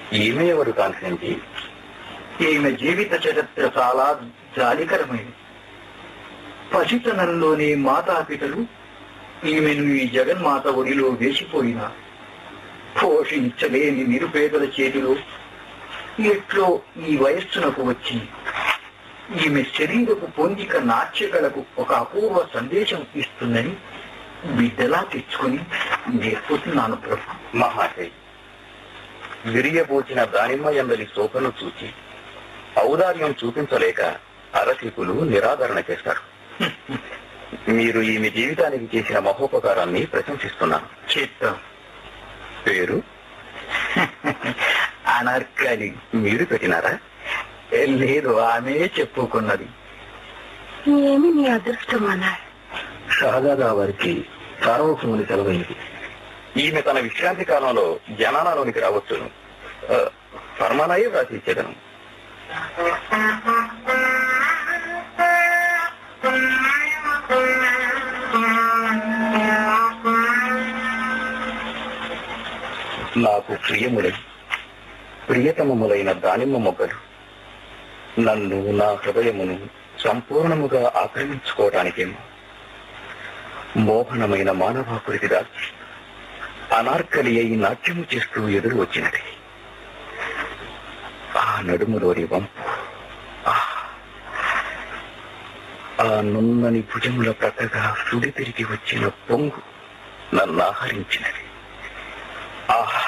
ఈమె ఎవరు కాన్సెంటి ఈమె జీవిత చరిత్ర చాలా జాలికరమైనది పసితనంలోనే మాతాపితలు ఈమెను ఈ జగన్మాత ఒడిలో వేసిపోయిన పోషించలేని నిరుపేదల చేతిలో ఎట్లో ఈ వయస్సునకు వచ్చి ఈమె శరీరపు పొందిక నాట్యకలకు ఒక అపూర్వ సందేశం ఇస్తుందని బిడ్డలా తెచ్చుకుని నేర్పుతున్నాను ప్రభు మహాశయ్ విరియబోచిన దానిమ్మ ఎందలి శోభను చూచి ఔదార్యం చూపించలేక అరసికులు నిరాదరణ చేస్తారు మీరు ఈమె జీవితానికి చేసిన మహోపకారాన్ని ప్రశంసిస్తున్నాను చిత్తం పేరు అనర్కలి మీరు పెట్టినారా లేదు ఆమె చెప్పుకున్నది ఏమి నీ అదృష్టం అన్నాడు షహజాదా వారికి సార్వభౌముని సెలవైంది ఈమె తన విశ్రాంతి కాలంలో జనాలలోనికి రావచ్చును ఆ, ఫర్మానాయే వ్రాసి ఇచ్చేదను నాకు ప్రియములై ప్రియతమములైన దానిమ్మ మొగ్గలు నన్ను నా హృదయమును సంపూర్ణముగా ఆక్రమించుకోవటానికేమో మోహనమైన మానవాకృతి దాల్చి అనార్కలి అయి నాట్యము చేస్తూ ఎదురు వచ్చినది ఆ నడుములోని వంపు ఆహ్! ఆ నున్నని భుజముల ప్రక్కగా సుడి తిరిగి వచ్చిన పొంగు నన్ను ఆహరించినది ఆహ్!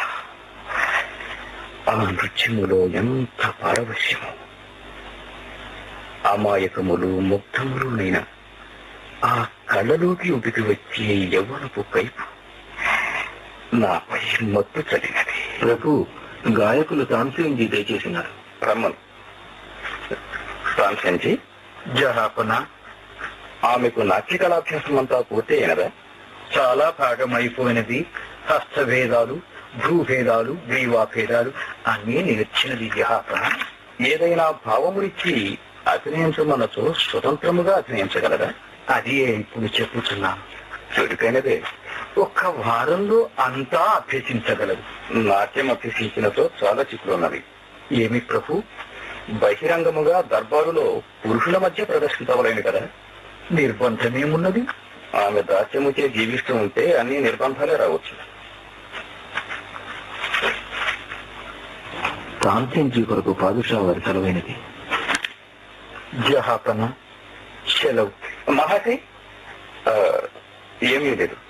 ఆ నృత్యములో ఎంత పారవశ్యము అమాయకములు ముగ్ధములునైన ఆ కళ్ళలోకి ఉడికి వచ్చే యవ్వనపు కైపు నాపై మత్తు చదివినది ప్రభు గాయకులు తాన్సేంజీ దయచేసినారు రమ్మను ఫ్రాన్సెన్జీ జహాపన ఆమెకు నాట్యకళాభ్యాసం అంతా పూర్తి అయినదా చాలా భాగం అయిపోయినది హస్తభేదాలు భూభేదాలు గ్రీవాభేదాలు అన్నీ నేర్చినది జహాపన ఏదైనా భావమునిచ్చి అభినయించమన్నచో స్వతంత్రముగా అభినయించగలరా అది ఇప్పుడు చెప్పుతున్నాను చురుకైనదే ఒక్క వారంలో అంతా అభ్యసించగలరు నాట్యం అభ్యసించినచో చాలా చిక్కులున్నవి ఏమి ప్రభు బహిరంగముగా దర్బారులో పురుషుల మధ్య ప్రదర్శించవలేను కదా నిర్బంధమేమున్నది ఆమె దాస్యముచే జీవిస్తూ ఉంటే అన్ని నిర్బంధాలే రావచ్చు తాన్సేంజీ కొరకు పాదుషా వారి సెలవైనది జహాపన సెలవు మహాశయ్ ఆ, ఏమీ లేదు